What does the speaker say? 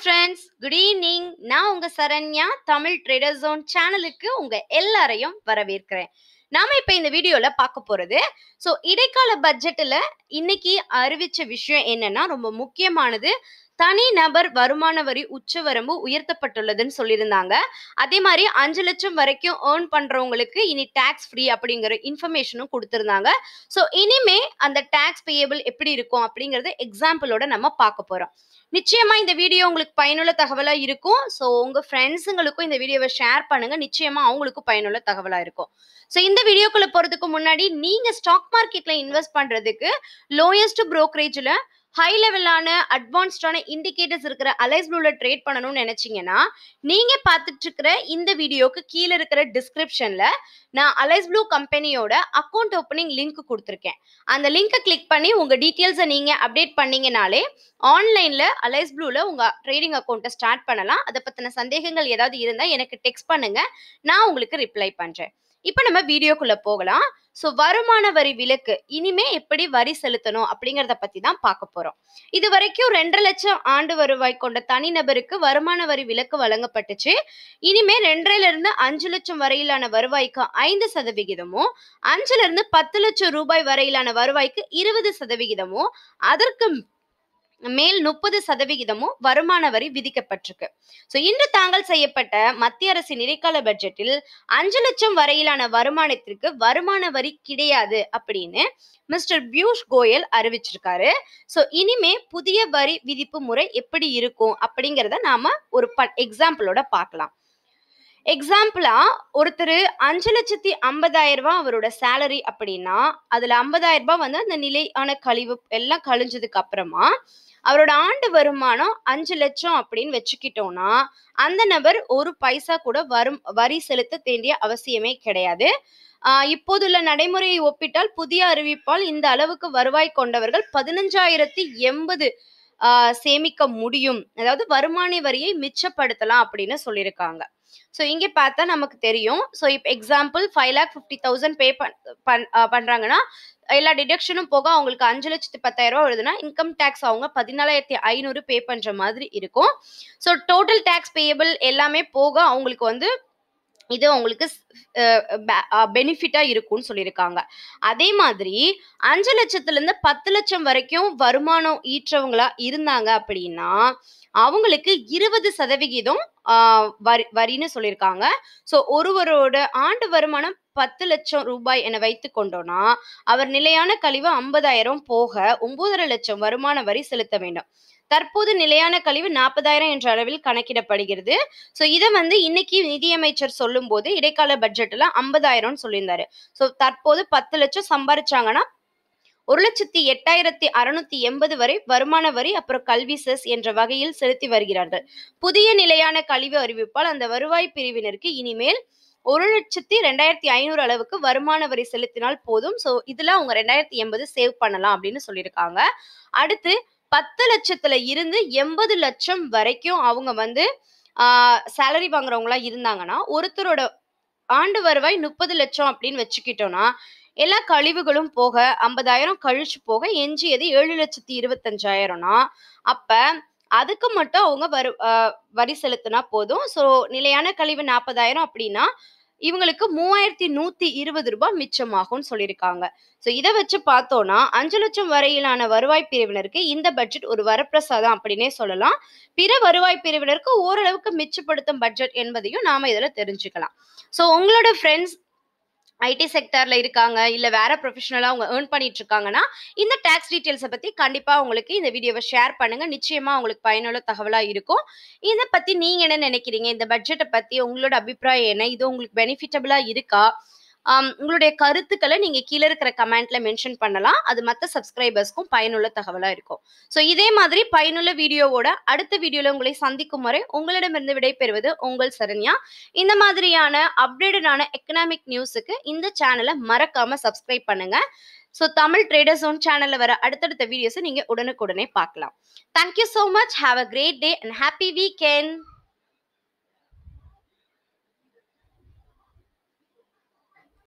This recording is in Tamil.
ஃப்ரெண்ட்ஸ் குட் ஈவினிங் நான் உங்க சரண்யா தமிழ் ட்ரேடர் ஜோன் சேனலுக்கு உங்க எல்லாரையும் வரவேற்கிறேன் நாம இப்ப இந்த வீடியோல பார்க்க போறது ஸோ இடைக்கால பட்ஜெட்ல இன்னைக்கு அறிவிச்ச விஷயம் என்னன்னா ரொம்ப முக்கியமானது தனி நபர் வருமான வரி உச்சவரம்பு உயர்த்தப்பட்டுள்ளதுன்னு சொல்லியிருந்தாங்க அதே மாதிரி அஞ்சு லட்சம் வரைக்கும் ஏர்ன் பண்றவங்களுக்கு இனி டேக்ஸ் ஃப்ரீ அப்படிங்கிற இன்ஃபர்மேஷனும் கொடுத்துருந்தாங்க ஸோ இனிமே அந்த டேக்ஸ் பேயபிள் எப்படி இருக்கும் அப்படிங்கறத எக்ஸாம்பிளோட நம்ம பார்க்க போறோம் நிச்சயமா இந்த வீடியோ உங்களுக்கு பயனுள்ள தகவலா இருக்கும் ஸோ உங்க ஃப்ரெண்ட்ஸுங்களுக்கும் இந்த வீடியோவை ஷேர் பண்ணுங்க நிச்சயமா அவங்களுக்கும் பயனுள்ள தகவலா இருக்கும் ஸோ இந்த வீடியோக்குள்ள போறதுக்கு முன்னாடி நீங்க ஸ்டாக் மார்க்கெட்ல இன்வெஸ்ட் பண்றதுக்கு லோயஸ்ட் ப்ரோக்கரேஜ்ல ஹை லெவலான அட்வான்ஸ்டான இண்டிகேட்டர்ஸ் இருக்கிற அலைஸ் ப்ளூல ட்ரேட் பண்ணணும்னு நினைச்சீங்கன்னா நீங்க பார்த்துட்டு இருக்கிற இந்த வீடியோக்கு கீழே இருக்கிற டிஸ்கிரிப்ஷன்ல நான் அலைஸ் ப்ளூ கம்பெனியோட அக்கௌண்ட் ஓப்பனிங் லிங்க் கொடுத்துருக்கேன் அந்த லிங்கை கிளிக் பண்ணி உங்க டீட்டெயில்ஸை நீங்க அப்டேட் பண்ணீங்கனாலே ஆன்லைன்ல அலைஸ் ப்ளூல உங்க ட்ரேடிங் அக்கௌண்ட்டை ஸ்டார்ட் பண்ணலாம் அதை பத்தின சந்தேகங்கள் ஏதாவது இருந்தா எனக்கு டெக்ஸ்ட் பண்ணுங்க நான் உங்களுக்கு ரிப்ளை பண்றேன் இப்போ நம்ம வீடியோக்குள்ள போகலாம் ஸோ வருமான வரி விலக்கு இனிமே எப்படி வரி செலுத்தணும் அப்படிங்கிறத பத்தி தான் பார்க்க போறோம் இது வரைக்கும் ரெண்டரை லட்சம் ஆண்டு வருவாய் கொண்ட தனிநபருக்கு வருமான வரி விலக்கு வழங்கப்பட்டுச்சு இனிமே ரெண்டரைல இருந்து அஞ்சு லட்சம் வரையிலான வருவாய்க்கு ஐந்து சதவிகிதமும் அஞ்சுல இருந்து பத்து லட்சம் ரூபாய் வரையிலான வருவாய்க்கு இருபது சதவிகிதமும் அதற்கு மேல் முப்பது சதவிகிதமும் வருமான வரி விதிக்கப்பட்டிருக்கு ஸோ இன்று தாக்கல் செய்யப்பட்ட மத்திய அரசின் இடைக்கால பட்ஜெட்டில் அஞ்சு லட்சம் வரையிலான வருமானத்திற்கு வருமான வரி கிடையாது அப்படின்னு மிஸ்டர் பியூஷ் கோயல் அறிவிச்சிருக்காரு ஸோ இனிமே புதிய வரி விதிப்பு முறை எப்படி இருக்கும் அப்படிங்கிறத நாம ஒரு ப எக்ஸாம்பிளோட பார்க்கலாம் எக்ஸாம்பிளா ஒருத்தர் அஞ்சு லட்சத்தி ஐம்பதாயிரம் ரூபாய் அவரோட சேலரி அப்படின்னா அதுல ஐம்பதாயிரம் ரூபாய் வந்து அந்த நிலையான கழிவு எல்லாம் கழிஞ்சதுக்கு அப்புறமா அவரோட ஆண்டு வருமானம் அஞ்சு லட்சம் அப்படின்னு வச்சுக்கிட்டோம்னா அந்த நபர் ஒரு பைசா கூட வரும் வரி செலுத்த வேண்டிய அவசியமே கிடையாது ஆஹ் இப்போதுள்ள நடைமுறையை ஒப்பிட்டால் புதிய அறிவிப்பால் இந்த அளவுக்கு வருவாய் கொண்டவர்கள் பதினஞ்சாயிரத்தி எண்பது ஆஹ் சேமிக்க முடியும் அதாவது வருமான வரியை மிச்சப்படுத்தலாம் அப்படின்னு சொல்லியிருக்காங்க ஸோ இங்கே பார்த்தா நமக்கு தெரியும் ஸோ இப்போ example five lakh fifty thousand pay பண் பண் ஆஹ் பண்றாங்கன்னா எல்லா டிடக்ஷனும் போக அவங்களுக்கு அஞ்சு லட்சத்து பத்தாயிரம் ரூபா வருதுன்னா இன்கம் டேக்ஸ் அவங்க பதினாலாயிரத்தி ஐநூறு பே பண்ற மாதிரி இருக்கும் ஸோ டோட்டல் டேக்ஸ் பேயபிள் எல்லாமே போக அவங்களுக்கு வந்து இது அவங்களுக்கு பெனிஃபிட்டா இருக்கும்னு சொல்லியிருக்காங்க அதே மாதிரி அஞ்சு லட்சத்துல இருந்து பத்து லட்சம் வரைக்கும் வருமானம் ஈற்றவங்களா இருந்தாங்க அப்படின்னா அவங்களுக்கு இருபது சதவிகிதம் ஆஹ் வரி வரின்னு சொல்லியிருக்காங்க ஸோ ஒருவரோட ஆண்டு வருமானம் பத்து லட்சம் ரூபாய் என வைத்து கொண்டோம்னா அவர் நிலையான கழிவு ஐம்பதாயிரம் போக ஒன்பதரை லட்சம் வருமான வரி செலுத்த வேண்டும் தற்போது நிலையான கழிவு நாற்பதாயிரம் என்ற அளவில் கணக்கிடப்படுகிறது ஸோ இதை வந்து இன்னைக்கு நிதியமைச்சர் சொல்லும் போது இடைக்கால பட்ஜெட்ல ஐம்பதாயிரம்னு சொல்லியிருந்தாரு ஸோ தற்போது பத்து லட்சம் சம்பாரிச்சாங்கன்னா ஒரு லட்சத்தி எட்டாயிரத்தி அறுநூத்தி எண்பது வரை வருமான வரி அப்புறம் கல்வி செஸ் என்ற வகையில் செலுத்தி வருகிறார்கள் புதிய நிலையான கழிவு அறிவிப்பால் அந்த வருவாய் பிரிவினருக்கு இனிமேல் ஒரு லட்சத்தி ரெண்டாயிரத்தி ஐநூறு அளவுக்கு வருமான வரி செலுத்தினால் போதும் ஸோ இதுல அவங்க ரெண்டாயிரத்தி எண்பது சேவ் பண்ணலாம் அப்படின்னு சொல்லியிருக்காங்க அடுத்து பத்து லட்சத்துல இருந்து எண்பது லட்சம் வரைக்கும் அவங்க வந்து சேலரி வாங்குறவங்களா இருந்தாங்கன்னா ஒருத்தரோட ஆண்டு வருவாய் முப்பது லட்சம் அப்படின்னு வச்சுக்கிட்டோம்னா எல்லா கழிவுகளும் போக ஐம்பதாயிரம் கழிச்சு போக எஞ்சியது ஏழு லட்சத்தி இருபத்தஞ்சாயிரம்னா அப்ப அதுக்கு மட்டும் அவங்க வரு வரி செலுத்தினா போதும் ஸோ நிலையான கழிவு நாற்பதாயிரம் அப்படின்னா இவங்களுக்கு மூவாயிரத்தி நூத்தி இருபது ரூபாய் மிச்சமாகும்னு சொல்லியிருக்காங்க ஸோ இதை வச்சு பார்த்தோம்னா அஞ்சு லட்சம் வரையிலான வருவாய் பிரிவினருக்கு இந்த பட்ஜெட் ஒரு வரப்பிரசாதம் அப்படின்னே சொல்லலாம் பிற வருவாய் பிரிவினருக்கு ஓரளவுக்கு மிச்சப்படுத்தும் பட்ஜெட் என்பதையும் நாம இதுல தெரிஞ்சுக்கலாம் ஸோ உங்களோட ஃப்ரெண்ட்ஸ் ஐடி செக்டர்ல இருக்காங்க இல்ல வேற ப்ரொஃபஷனலா அவங்க ஏர்ன் பண்ணிட்டு இருக்காங்கன்னா இந்த டாக்ஸ் டீடைல்ஸை பத்தி கண்டிப்பா உங்களுக்கு இந்த வீடியோவை ஷேர் பண்ணுங்க நிச்சயமா உங்களுக்கு பயனுள்ள தகவலா இருக்கும் இதை பத்தி நீங்க என்ன நினைக்கிறீங்க இந்த பட்ஜெட்டை பத்தி உங்களோட அபிப்பிராயம் என்ன இது உங்களுக்கு பெனிஃபிட்டபிளா இருக்கா உங்களுடைய கருத்துக்களை நீங்க கீழே இருக்கிற கமெண்ட்ல மென்ஷன் பண்ணலாம் அது மற்ற சப்ஸ்கிரைபர்ஸ்க்கும் பயனுள்ள தகவலா இருக்கும் ஸோ இதே மாதிரி பயனுள்ள வீடியோவோட அடுத்த வீடியோல உங்களை சந்திக்கும் வரை உங்களிடமிருந்து விடைபெறுவது உங்கள் சரண்யா இந்த மாதிரியான அப்டேட்டடான எக்கனாமிக் நியூஸுக்கு இந்த சேனலை மறக்காம சப்ஸ்கிரைப் பண்ணுங்க ஸோ தமிழ் ட்ரேடர்ஸ் ஓன் சேனல்ல வர அடுத்தடுத்த வீடியோஸை நீங்க உடனுக்குடனே பார்க்கலாம் thank you so much have a great day and happy weekend